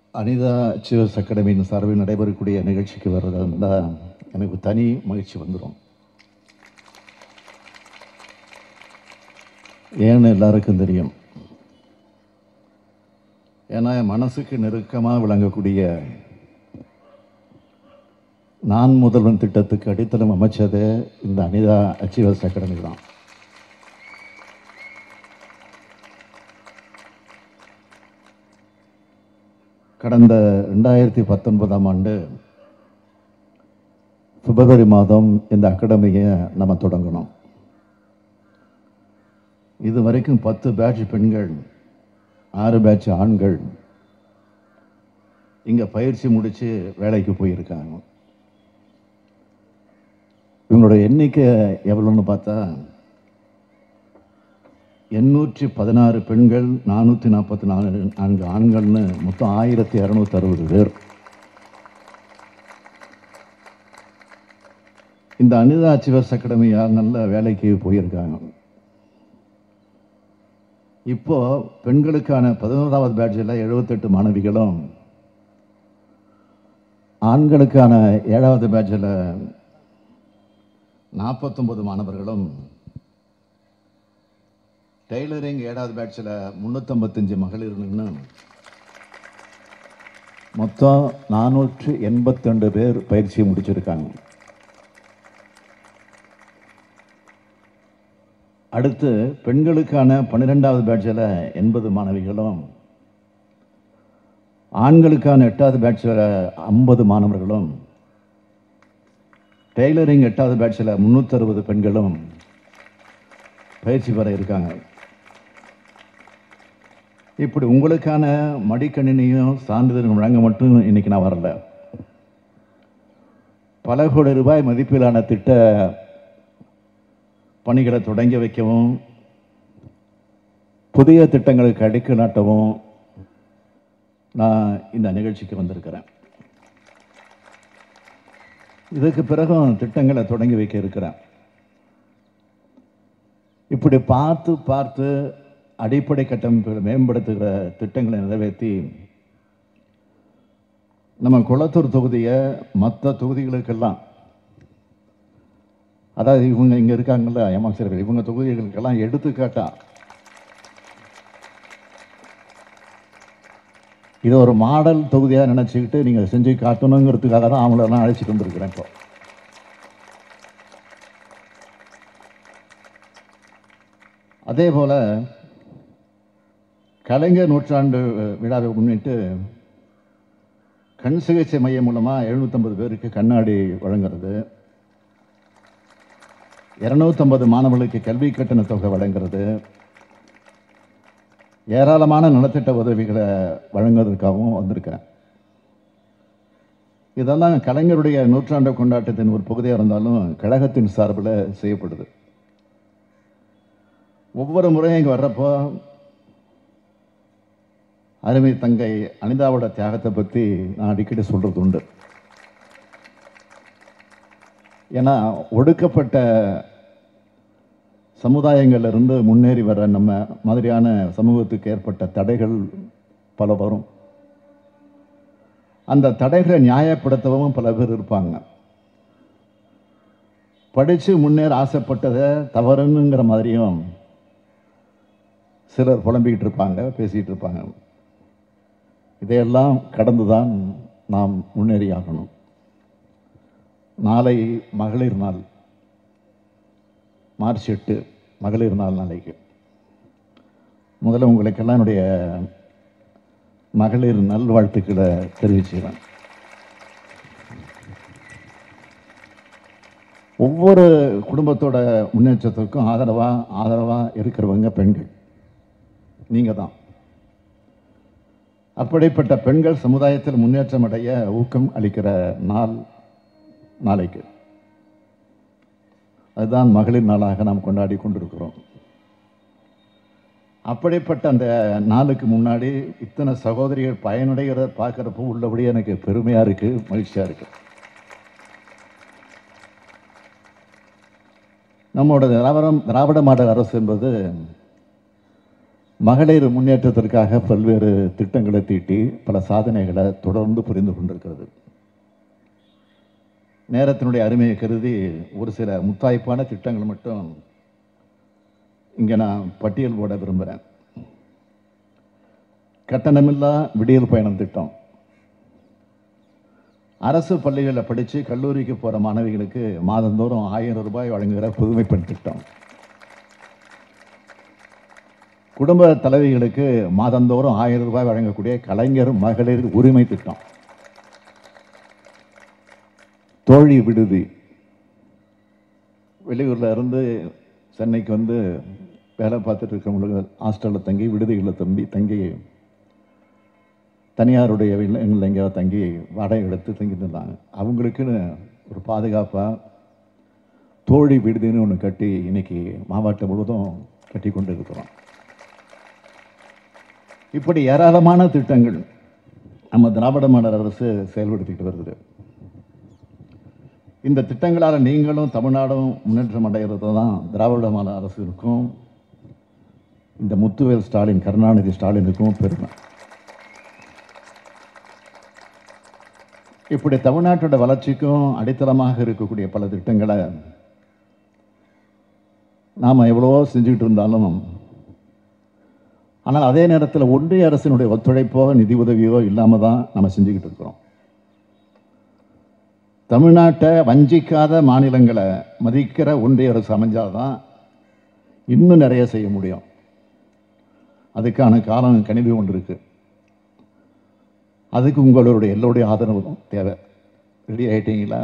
அனிதா சிவஸ் அகாடமியின் சார்பில் நடைபெறக்கூடிய நிகழ்ச்சிக்கு வர்றதா இருந்தால் எனக்கு தனி மகிழ்ச்சி வந்துடும் ஏன்னு எல்லாருக்கும் தெரியும் ஏன்னா என் மனசுக்கு நெருக்கமாக விளங்கக்கூடிய நான் முதல்வன் திட்டத்துக்கு அடித்தளம் அமைச்சது இந்த அனிதா அச்சீவர்ஸ் அகாடமி தான் கடந்த ரெண்டாயிரத்தி பத்தொன்பதாம் ஆண்டு பிப்ரவரி மாதம் இந்த அகாடமியை நம்ம தொடங்கணும் இது வரைக்கும் பத்து பேட்ச் பெண்கள் ஆறு பேட்ச் ஆண்கள் இங்கே பயிற்சி முடித்து வேலைக்கு போயிருக்காங்க இவங்களோட எண்ணிக்கை எவ்வளோன்னு பார்த்தா எண்ணூற்றி பதினாறு பெண்கள் நானூற்றி நாற்பத்தி நாலு நான்கு ஆண்கள்னு மொத்தம் ஆயிரத்தி இரநூத்தி அறுபது பேர் இந்த அனிதா சிவஸ் அகாடமி நல்ல வேலைக்கு போயிருக்காங்க இப்போ பெண்களுக்கான பதினோராவது பேட்சில் எழுபத்தெட்டு மாணவிகளும் ஆண்களுக்கான ஏழாவது பேட்சில் நாற்பத்தொம்பது மாணவர்களும் டெய்லரிங் ஏழாவது பேட்சில் முந்நூற்றம்பத்தஞ்சு மகளிர்னு மொத்தம் நானூற்று எண்பத்திரெண்டு பேர் பயிற்சி முடிச்சிருக்காங்க அடுத்து பெண்களுக்கான பன்னிரெண்டாவது பேட்சில் எண்பது மாணவிகளும் ஆண்களுக்கான எட்டாவது பேட்சில் ஐம்பது மாணவர்களும் டெய்லரிங் எட்டாவது பேட்சில் முந்நூற்றறுபது பெண்களும் பயிற்சி பெற இருக்காங்க இப்படி உங்களுக்கான மடிக்கணினியும் சான்றிதழும் வழங்க மட்டும் இன்னைக்கு நான் வரல பல கோடி ரூபாய் மதிப்பிலான திட்ட பணிகளை தொடங்கி வைக்கவும் புதிய திட்டங்களுக்கு அடிக்கல் நாட்டவும் நான் இந்த நிகழ்ச்சிக்கு வந்திருக்கிறேன் இதுக்கு பிறகும் திட்டங்களை தொடங்கி வைக்க இருக்கிறேன் இப்படி பார்த்து பார்த்து அடிப்படை கட்டமைப்புகளை மேம்படுத்துகிற திட்டங்களை நிறைவேற்றி நம்ம குளத்தூர் தொகுதியை மற்ற தொகுதிகளுக்கெல்லாம் அதாவது இவங்க இங்கே இருக்காங்கல்ல ஏமாசிரியர்கள் இவங்க தொகுதிகளுக்கெல்லாம் எடுத்துக்காட்டா இது ஒரு மாடல் தொகுதியாக நினச்சிக்கிட்டு நீங்கள் செஞ்சு காட்டணுங்கிறதுக்காக தான் அவங்களெல்லாம் அழைச்சிட்டு வந்திருக்கிறேன் இப்போ அதே போல் கலைஞர் நூற்றாண்டு விழாவை முன்னிட்டு கண் சிகிச்சை மையம் மூலமாக எழுநூற்றம்பது பேருக்கு கண்ணாடி வழங்குறது இரநூத்தம்பது மாணவர்களுக்கு கல்வி கட்டண தொகை வழங்குறது ஏராளமான நலத்திட்ட உதவிகளை வழங்குவதற்காகவும் வந்திருக்கிறேன் இதெல்லாம் கலைஞருடைய நூற்றாண்டு கொண்டாட்டத்தின் ஒரு பகுதியாக இருந்தாலும் கழகத்தின் சார்பில் செய்யப்படுது ஒவ்வொரு முறையும் இங்கே வர்றப்போ அருமை தங்கை அனிதாவோட தியாகத்தை பற்றி நான் அடிக்கடி சொல்கிறது உண்டு ஏன்னா ஒடுக்கப்பட்ட சமுதாயங்கள்ல இருந்து முன்னேறி வர நம்ம மாதிரியான சமூகத்துக்கு ஏற்பட்ட தடைகள் பல வரும் அந்த தடைகளை நியாயப்படுத்தவும் பல பேர் இருப்பாங்க படித்து முன்னேற ஆசைப்பட்டதை தவறுங்கிற மாதிரியும் சிலர் புலம்பிக்கிட்டு இருப்பாங்க பேசிக்கிட்டு இருப்பாங்க இதையெல்லாம் கடந்து தான் நாம் முன்னேறி ஆகணும் நாளை மகளிர் நாள் மார்ச் எட்டு மகளிர் நாள் நாளைக்கு முதல்ல உங்களுக்கெல்லாம் என்னுடைய மகளிர் நல்வாழ்த்துக்களை தெரிவிச்சுக்கிறேன் ஒவ்வொரு குடும்பத்தோட முன்னேற்றத்திற்கும் ஆதரவாக ஆதரவாக இருக்கிறவங்க பெண்கள் நீங்கள் தான் அப்படிப்பட்ட பெண்கள் சமுதாயத்தில் முன்னேற்றம் அடைய ஊக்கம் அளிக்கிற நாள் நாளைக்கு அதுதான் மகளிர் நாளாக நாம் கொண்டாடி கொண்டிருக்கிறோம் அப்படிப்பட்ட அந்த நாளுக்கு முன்னாடி இத்தனை சகோதரிகள் பயனடைகிறத பார்க்குறப்போ உள்ளபடியே எனக்கு பெருமையாக இருக்குது மகிழ்ச்சியாக இருக்குது நம்மளோட திராவிடம் திராவிட மாடல் அரசு என்பது மகளிர் முன்னேற்றத்திற்காக பல்வேறு திட்டங்களை தீட்டி பல சாதனைகளை தொடர்ந்து புரிந்து கொண்டிருக்கிறது நேரத்தினுடைய அருமையை கருதி ஒரு சில முத்தாய்ப்பான திட்டங்கள் மட்டும் இங்கே நான் பட்டியல் போட விரும்புகிறேன் கட்டணமில்லா விடியல் பயணம் திட்டம் அரசு பள்ளிகளில் படித்து கல்லூரிக்கு போகிற மாணவிகளுக்கு மாதந்தோறும் ஆயிரம் ரூபாய் வழங்குகிற புதுமை பெண் திட்டம் குடும்ப தலைவிகளுக்கு மாதந்தோறும் ஆயிரம் ரூபாய் வழங்கக்கூடிய கலைஞர் மகளிர் உரிமை திட்டம் தோழி விடுதி வெளியூரில் இருந்து சென்னைக்கு வந்து வேலை பார்த்துட்டு இருக்கவங்களுக்கு ஹாஸ்டலில் தங்கி விடுதிகளில் தம்பி தங்கி தனியாருடைய இல்லங்களில் எங்கேயாவது தங்கி வாடகை எடுத்து தங்கிட்டு இருந்தாங்க அவங்களுக்குன்னு ஒரு பாதுகாப்பாக தோழி விடுதின்னு ஒன்று கட்டி இன்னைக்கு மாவட்டம் முழுவதும் கட்டி கொண்டு இருக்கிறோம் இப்படி ஏராளமான திட்டங்கள் நம்ம திராவிட மாடல் அரசு செயல்படுத்திக்கிட்டு வருது இந்த திட்டங்களால் நீங்களும் தமிழ்நாடும் முன்னேற்றம் அடைகிறது தான் திராவிட மாடல் அரசுக்கும் இந்த முத்துவேல் ஸ்டாலின் கருணாநிதி ஸ்டாலினுக்கும் பெருமை இப்படி தமிழ்நாட்டோட வளர்ச்சிக்கும் அடித்தளமாக இருக்கக்கூடிய பல திட்டங்களை நாம் எவ்வளவோ செஞ்சுக்கிட்டு இருந்தாலும் ஆனால் அதே நேரத்தில் ஒன்றிய அரசினுடைய ஒத்துழைப்போ நிதி உதவியோ இல்லாமல் தான் நம்ம செஞ்சுக்கிட்டு இருக்கிறோம் தமிழ்நாட்டை வஞ்சிக்காத மாநிலங்களை மதிக்கிற ஒன்றிய அரசு அமைஞ்சாதான் இன்னும் நிறைய செய்ய முடியும் அதுக்கான காலம் கணிவு ஒன்று இருக்கு அதுக்கு உங்களுடைய எல்லோருடைய ஆதரவும் தேவை ரெடி ஆயிட்டீங்களா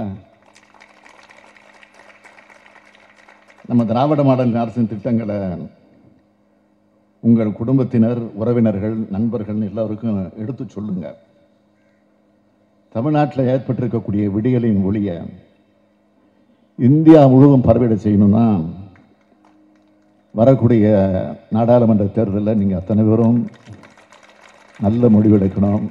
நம்ம திராவிட மாடல் அரசின் திட்டங்களை உங்கள் குடும்பத்தினர் உறவினர்கள் நண்பர்கள் எல்லாருக்கும் எடுத்து சொல்லுங்க தமிழ்நாட்டில் ஏற்பட்டிருக்கக்கூடிய விடியலின் ஒளியை இந்தியா முழுவதும் பரவிட செய்யணும்னா வரக்கூடிய நாடாளுமன்ற தேர்தலில் நீங்கள் அத்தனை பேரும் நல்ல முடிவெடுக்கணும்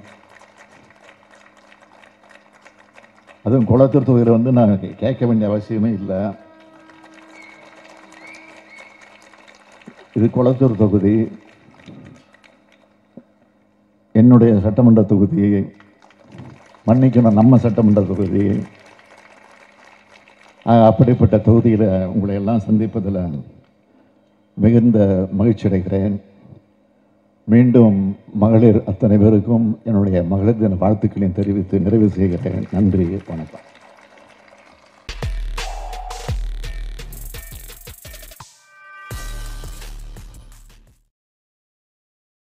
அதுவும் குளத்தூர் தொகுதியில் வந்து நான் கேட்க வேண்டிய அவசியமே இல்லை இது குளத்தூர் தொகுதி என்னுடைய சட்டமன்ற தொகுதி மன்னிக்கணும் நம்ம சட்டமன்ற தொகுதி ஆஹ், அப்படிப்பட்ட தொகுதியில் உங்களை எல்லாம் சந்திப்பதில் மிகுந்த மகிழ்ச்சி அடைகிறேன் மீண்டும் மகளிர் அத்தனை பேருக்கும் என்னுடைய மகளிர் தின வாழ்த்துக்களையும் தெரிவித்து நிறைவு செய்கிறேன் நன்றி வணக்கம்